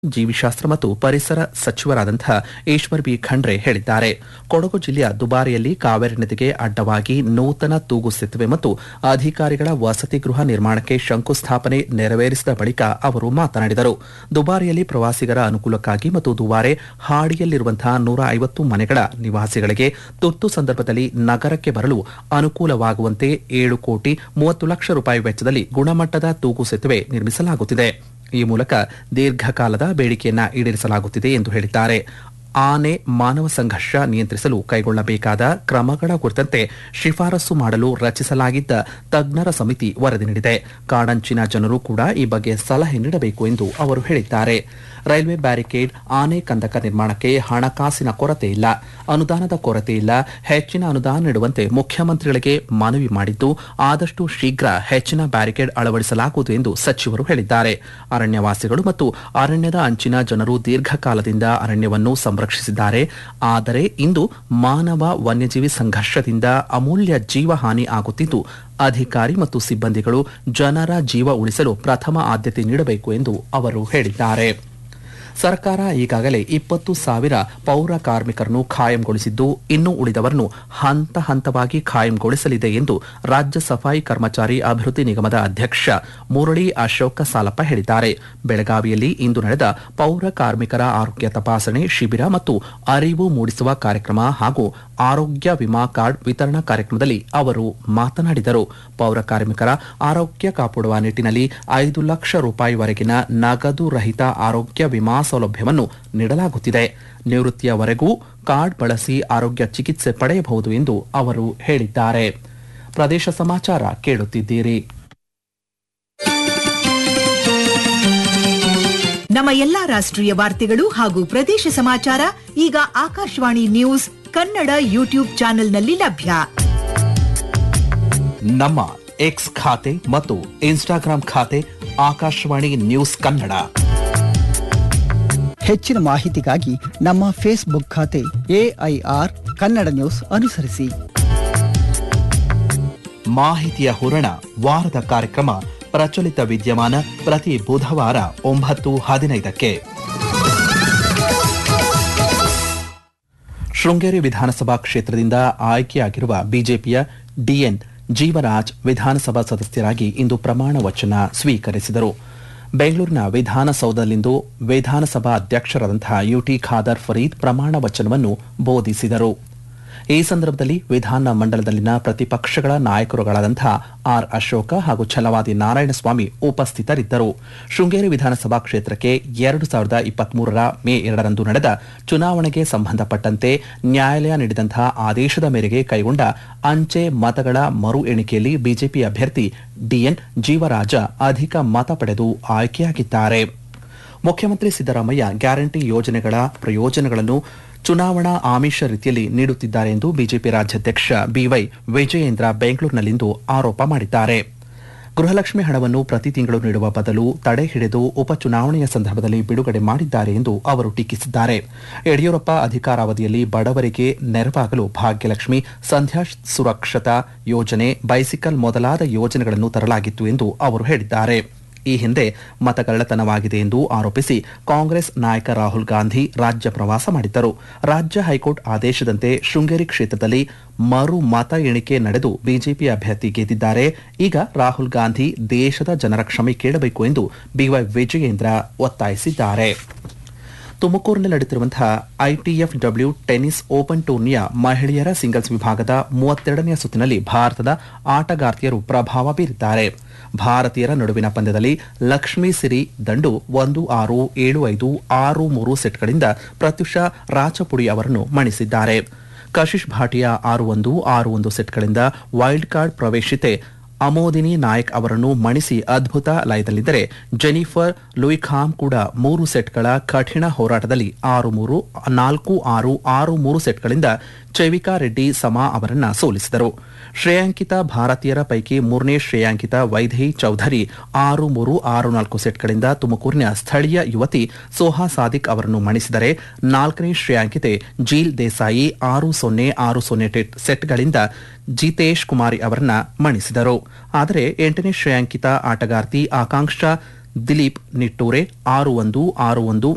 ಜೀವಿಶಾಸ್ತ್ರ ಮತ್ತು ಪರಿಸರ ಸಚಿವರಾದಂತಹ ಈಶ್ವರ್ ಬಿ ಖಂಡ್ರೆ ಹೇಳಿದ್ದಾರೆ ಕೊಡಗು ಜಿಲ್ಲೆಯ ದುಬಾರಿಯಲ್ಲಿ ಕಾವೇರಿ ನದಿಗೆ ಅಡ್ಡವಾಗಿ ನೂತನ ತೂಗು ಸೇತುವೆ ಮತ್ತು ಅಧಿಕಾರಿಗಳ ವಸತಿ ಗೃಹ ನಿರ್ಮಾಣಕ್ಕೆ ಶಂಕುಸ್ಥಾಪನೆ ನೆರವೇರಿಸಿದ ಬಳಿಕ ಅವರು ಮಾತನಾಡಿದರು ದುಬಾರಿಯಲ್ಲಿ ಪ್ರವಾಸಿಗರ ಅನುಕೂಲಕ್ಕಾಗಿ ಮತ್ತು ದುಬಾರೆ ಹಾಡಿಯಲ್ಲಿರುವಂತಹ ನೂರ ಐವತ್ತು ಮನೆಗಳ ನಿವಾಸಿಗಳಿಗೆ ತುರ್ತು ಸಂದರ್ಭದಲ್ಲಿ ನಗರಕ್ಕೆ ಬರಲು ಅನುಕೂಲವಾಗುವಂತೆ ಏಳು ಕೋಟಿ ಮೂವತ್ತು ಲಕ್ಷ ರೂಪಾಯಿ ವೆಚ್ಚದಲ್ಲಿ ಗುಣಮಟ್ಟದ ತೂಗು ಸೇತುವೆ ನಿರ್ಮಿಸಲಾಗುತ್ತಿದೆ ಈ ಮೂಲಕ ದೀರ್ಘಕಾಲದ ಬೇಡಿಕೆಯನ್ನ ಈಡೇರಿಸಲಾಗುತ್ತಿದೆ ಎಂದು ಹೇಳಿದ್ದಾರೆ ಆನೆ ಮಾನವ ಸಂಘರ್ಷ ನಿಯಂತ್ರಿಸಲು ಕೈಗೊಳ್ಳಬೇಕಾದ ಕ್ರಮಗಳ ಕುರಿತಂತೆ ಶಿಫಾರಸು ಮಾಡಲು ರಚಿಸಲಾಗಿದ್ದ ತಜ್ಞರ ಸಮಿತಿ ವರದಿ ನೀಡಿದೆ ಕಾಡಂಚಿನ ಜನರು ಕೂಡ ಈ ಬಗ್ಗೆ ಸಲಹೆ ನೀಡಬೇಕು ಎಂದು ಅವರು ಹೇಳಿದ್ದಾರೆ ರೈಲ್ವೆ ಬ್ಯಾರಿಕೇಡ್ ಆನೆ ಕಂದಕ ನಿರ್ಮಾಣಕ್ಕೆ ಹಣಕಾಸಿನ ಕೊರತೆ ಇಲ್ಲ ಅನುದಾನದ ಕೊರತೆ ಇಲ್ಲ ಹೆಚ್ಚಿನ ಅನುದಾನ ನೀಡುವಂತೆ ಮುಖ್ಯಮಂತ್ರಿಗಳಿಗೆ ಮನವಿ ಮಾಡಿದ್ದು ಆದಷ್ಟು ಶೀಘ್ರ ಹೆಚ್ಚಿನ ಬ್ಯಾರಿಕೇಡ್ ಅಳವಡಿಸಲಾಗುವುದು ಎಂದು ಸಚಿವರು ಹೇಳಿದ್ದಾರೆ ಅರಣ್ಯವಾಸಿಗಳು ಮತ್ತು ಅರಣ್ಯದ ಅಂಚಿನ ಜನರು ದೀರ್ಘಕಾಲದಿಂದ ಅರಣ್ಯವನ್ನು ಸಂರಕ್ಷಿಸಿದ್ದಾರೆ ಆದರೆ ಇಂದು ಮಾನವ ವನ್ಯಜೀವಿ ಸಂಘರ್ಷದಿಂದ ಅಮೂಲ್ಯ ಜೀವಹಾನಿ ಆಗುತ್ತಿದ್ದು ಅಧಿಕಾರಿ ಮತ್ತು ಸಿಬ್ಬಂದಿಗಳು ಜನರ ಜೀವ ಉಳಿಸಲು ಪ್ರಥಮ ಆದ್ಯತೆ ನೀಡಬೇಕು ಎಂದು ಅವರು ಹೇಳಿದ್ದಾರೆ ಸರ್ಕಾರ ಈಗಾಗಲೇ ಇಪ್ಪತ್ತು ಸಾವಿರ ಪೌರ ಕಾರ್ಮಿಕರನ್ನು ಖಾಯಂಗೊಳಿಸಿದ್ದು ಇನ್ನು ಉಳಿದವರನ್ನು ಹಂತ ಹಂತವಾಗಿ ಖಾಯಂಗೊಳಿಸಲಿದೆ ಎಂದು ರಾಜ್ಯ ಸಫಾಯಿ ಕರ್ಮಚಾರಿ ಅಭಿವೃದ್ಧಿ ನಿಗಮದ ಅಧ್ಯಕ್ಷ ಮುರಳಿ ಅಶೋಕ ಸಾಲಪ್ಪ ಹೇಳಿದ್ದಾರೆ ಬೆಳಗಾವಿಯಲ್ಲಿ ಇಂದು ನಡೆದ ಪೌರ ಕಾರ್ಮಿಕರ ಆರೋಗ್ಯ ತಪಾಸಣೆ ಶಿಬಿರ ಮತ್ತು ಅರಿವು ಮೂಡಿಸುವ ಕಾರ್ಯಕ್ರಮ ಹಾಗೂ ಆರೋಗ್ಯ ವಿಮಾ ಕಾರ್ಡ್ ವಿತರಣಾ ಕಾರ್ಯಕ್ರಮದಲ್ಲಿ ಅವರು ಮಾತನಾಡಿದರು ಪೌರ ಕಾರ್ಮಿಕರ ಆರೋಗ್ಯ ಕಾಪಾಡುವ ನಿಟ್ಟಿನಲ್ಲಿ ಐದು ಲಕ್ಷ ರೂಪಾಯಿವರೆಗಿನ ನಗದು ರಹಿತ ಆರೋಗ್ಯ ವಿಮಾ ಸೌಲಭ್ಯವನ್ನು ನೀಡಲಾಗುತ್ತಿದೆ ನಿವೃತ್ತಿಯವರೆಗೂ ಕಾರ್ಡ್ ಬಳಸಿ ಆರೋಗ್ಯ ಚಿಕಿತ್ಸೆ ಪಡೆಯಬಹುದು ಎಂದು ಅವರು ಹೇಳಿದ್ದಾರೆ ಪ್ರದೇಶ ಸಮಾಚಾರ ಕೇಳುತ್ತಿದ್ದೀರಿ ನಮ್ಮ ಎಲ್ಲಾ ರಾಷ್ಟ್ರೀಯ ವಾರ್ತೆಗಳು ಹಾಗೂ ಪ್ರದೇಶ ಸಮಾಚಾರ ಈಗ ಆಕಾಶವಾಣಿ ನ್ಯೂಸ್ ಕನ್ನಡ ಯೂಟ್ಯೂಬ್ ಚಾನೆಲ್ನಲ್ಲಿ ಲಭ್ಯ ನಮ್ಮ ಎಕ್ಸ್ ಖಾತೆ ಮತ್ತು ಇನ್ಸ್ಟಾಗ್ರಾಂ ಖಾತೆ ಆಕಾಶವಾಣಿ ನ್ಯೂಸ್ ಕನ್ನಡ ಹೆಚ್ಚಿನ ಮಾಹಿತಿಗಾಗಿ ನಮ್ಮ ಫೇಸ್ಬುಕ್ ಖಾತೆ ಎಐಆರ್ ಕನ್ನಡ ನ್ಯೂಸ್ ಅನುಸರಿಸಿ ಮಾಹಿತಿಯ ಹೂರಣ ವಾರದ ಕಾರ್ಯಕ್ರಮ ಪ್ರಚಲಿತ ವಿದ್ಯಮಾನ ಪ್ರತಿ ಬುಧವಾರ ಒಂಬತ್ತು ಹದಿನೈದಕ್ಕೆ ಶೃಂಗೇರಿ ವಿಧಾನಸಭಾ ಕ್ಷೇತ್ರದಿಂದ ಆಯ್ಕೆಯಾಗಿರುವ ಬಿಜೆಪಿಯ ಡಿಎನ್ ಜೀವರಾಜ್ ವಿಧಾನಸಭಾ ಸದಸ್ಯರಾಗಿ ಇಂದು ಪ್ರಮಾಣ ವಚನ ಸ್ವೀಕರಿಸಿದರು ಬೆಂಗಳೂರಿನ ವಿಧಾನಸೌಧದಲ್ಲಿಂದು ವಿಧಾನಸಭಾ ಅಧ್ಯಕ್ಷರಾದಂತಹ ಯುಟಿ ಖಾದರ್ ಫರೀದ್ ಪ್ರಮಾಣ ವಚನವನ್ನು ಬೋಧಿಸಿದರು ಈ ಸಂದರ್ಭದಲ್ಲಿ ವಿಧಾನ ಮಂಡಲದಲ್ಲಿನ ಪ್ರತಿಪಕ್ಷಗಳ ನಾಯಕರುಗಳಾದಂತಹ ಆರ್ ಅಶೋಕ ಹಾಗೂ ಛಲವಾದಿ ನಾರಾಯಣಸ್ವಾಮಿ ಉಪಸ್ಥಿತರಿದ್ದರು ಶೃಂಗೇರಿ ವಿಧಾನಸಭಾ ಕ್ಷೇತ್ರಕ್ಕೆ ಎರಡು ಸಾವಿರದ ಇಪ್ಪತ್ಮೂರರ ಮೇ ಎರಡರಂದು ನಡೆದ ಚುನಾವಣೆಗೆ ಸಂಬಂಧಪಟ್ಟಂತೆ ನ್ಯಾಯಾಲಯ ನೀಡಿದಂತಹ ಆದೇಶದ ಮೇರೆಗೆ ಕೈಗೊಂಡ ಅಂಚೆ ಮತಗಳ ಮರು ಎಣಿಕೆಯಲ್ಲಿ ಬಿಜೆಪಿ ಅಭ್ಯರ್ಥಿ ಡಿಎನ್ ಜೀವರಾಜ ಅಧಿಕ ಮತ ಪಡೆದು ಆಯ್ಕೆಯಾಗಿದ್ದಾರೆ ಮುಖ್ಯಮಂತ್ರಿ ಸಿದ್ದರಾಮಯ್ಯ ಗ್ಯಾರಂಟಿ ಯೋಜನೆಗಳ ಪ್ರಯೋಜನಗಳನ್ನು ಚುನಾವಣಾ ಆಮಿಷ ರೀತಿಯಲ್ಲಿ ನೀಡುತ್ತಿದ್ದಾರೆ ಎಂದು ಬಿಜೆಪಿ ರಾಜ್ಯಾಧ್ಯಕ್ಷ ಬಿವೈ ವಿಜಯೇಂದ್ರ ಬೆಂಗಳೂರಿನಲ್ಲಿಂದು ಆರೋಪ ಮಾಡಿದ್ದಾರೆ ಗೃಹಲಕ್ಷ್ಮಿ ಹಣವನ್ನು ಪ್ರತಿ ತಿಂಗಳು ನೀಡುವ ಬದಲು ತಡೆ ಹಿಡಿದು ಉಪಚುನಾವಣೆಯ ಸಂದರ್ಭದಲ್ಲಿ ಬಿಡುಗಡೆ ಮಾಡಿದ್ದಾರೆ ಎಂದು ಅವರು ಟೀಕಿಸಿದ್ದಾರೆ ಯಡಿಯೂರಪ್ಪ ಅಧಿಕಾರಾವಧಿಯಲ್ಲಿ ಬಡವರಿಗೆ ನೆರವಾಗಲು ಭಾಗ್ಯಲಕ್ಷ್ಮಿ ಸಂಧ್ಯಾ ಸುರಕ್ಷತಾ ಯೋಜನೆ ಬೈಸಿಕಲ್ ಮೊದಲಾದ ಯೋಜನೆಗಳನ್ನು ತರಲಾಗಿತ್ತು ಎಂದು ಅವರು ಹೇಳಿದ್ದಾರೆ ಈ ಹಿಂದೆ ಮತಗಳ್ಳತನವಾಗಿದೆ ಎಂದು ಆರೋಪಿಸಿ ಕಾಂಗ್ರೆಸ್ ನಾಯಕ ರಾಹುಲ್ ಗಾಂಧಿ ರಾಜ್ಯ ಪ್ರವಾಸ ಮಾಡಿದ್ದರು ರಾಜ್ಯ ಹೈಕೋರ್ಟ್ ಆದೇಶದಂತೆ ಶೃಂಗೇರಿ ಕ್ಷೇತ್ರದಲ್ಲಿ ಮರು ಮತ ಎಣಿಕೆ ನಡೆದು ಬಿಜೆಪಿ ಅಭ್ಯರ್ಥಿ ಗೆದ್ದಿದ್ದಾರೆ ಈಗ ರಾಹುಲ್ ಗಾಂಧಿ ದೇಶದ ಜನರ ಕ್ಷಮೆ ಕೇಳಬೇಕು ಎಂದು ಬಿವೈ ವಿಜಯೇಂದ್ರ ಒತ್ತಾಯಿಸಿದ್ದಾರೆ ತುಮಕೂರಿನಲ್ಲಿ ನಡೆಯುತ್ತಿರುವಂತಹ ಐಟಿಎಫ್ ಡಬ್ಲ್ಯೂ ಟೆನ್ನಿಸ್ ಓಪನ್ ಟೂರ್ನಿಯ ಮಹಿಳೆಯರ ಸಿಂಗಲ್ಸ್ ವಿಭಾಗದ ಮೂವತ್ತೆರಡನೆಯ ಸುತ್ತಿನಲ್ಲಿ ಭಾರತದ ಆಟಗಾರ್ತಿಯರು ಪ್ರಭಾವ ಬೀರಿದ್ದಾರೆ ಭಾರತೀಯರ ನಡುವಿನ ಪಂದ್ಯದಲ್ಲಿ ಲಕ್ಷ್ಮೀ ಸಿರಿ ದಂಡು ಒಂದು ಆರು ಏಳು ಐದು ಆರು ಮೂರು ಸೆಟ್ಗಳಿಂದ ಪ್ರತ್ಯುಷಾ ರಾಚಪುಡಿ ಅವರನ್ನು ಮಣಿಸಿದ್ದಾರೆ ಕಶಿಶ್ ಭಾಟಿಯಾ ಆರು ಒಂದು ಆರು ಒಂದು ಸೆಟ್ಗಳಿಂದ ವೈಲ್ಡ್ ಕಾರ್ಡ್ ಪ್ರವೇಶಿತೆ ಅಮೋದಿನಿ ನಾಯಕ್ ಅವರನ್ನು ಮಣಿಸಿ ಅದ್ಭುತ ಲಯದಲ್ಲಿದ್ದರೆ ಜೆನಿಫರ್ ಲೂಯಿಖಾಮ್ ಕೂಡ ಮೂರು ಸೆಟ್ಗಳ ಕಠಿಣ ಹೋರಾಟದಲ್ಲಿ ಆರು ಮೂರು ನಾಲ್ಕು ಆರು ಆರು ಮೂರು ಸೆಟ್ಗಳಿಂದ ಚೈವಿಕಾ ರೆಡ್ಡಿ ಸಮಾ ಅವರನ್ನ ಸೋಲಿಸಿದರು ಶ್ರೇಯಾಂಕಿತ ಭಾರತೀಯರ ಪೈಕಿ ಮೂರನೇ ಶ್ರೇಯಾಂಕಿತ ವೈದೇಹಿ ಚೌಧರಿ ಆರು ಮೂರು ಆರು ನಾಲ್ಕು ಸೆಟ್ಗಳಿಂದ ತುಮಕೂರಿನ ಸ್ಥಳೀಯ ಯುವತಿ ಸೋಹಾ ಸಾದಿಕ್ ಅವರನ್ನು ಮಣಿಸಿದರೆ ನಾಲ್ಕನೇ ಶ್ರೇಯಾಂಕಿತೆ ಜೀಲ್ ದೇಸಾಯಿ ಆರು ಸೊನ್ನೆ ಆರು ಸೊನ್ನೆ ಸೆಟ್ಗಳಿಂದ ಜಿತೇಶ್ ಕುಮಾರಿ ಅವರನ್ನ ಮಣಿಸಿದರು ಆದರೆ ಎಂಟನೇ ಶ್ರೇಯಾಂಕಿತ ಆಟಗಾರ್ತಿ ಆಕಾಂಕ್ಷಾ ದಿಲೀಪ್ ನಿಟ್ಟೂರೆ ಆರು ಒಂದು ಆರು ಒಂದು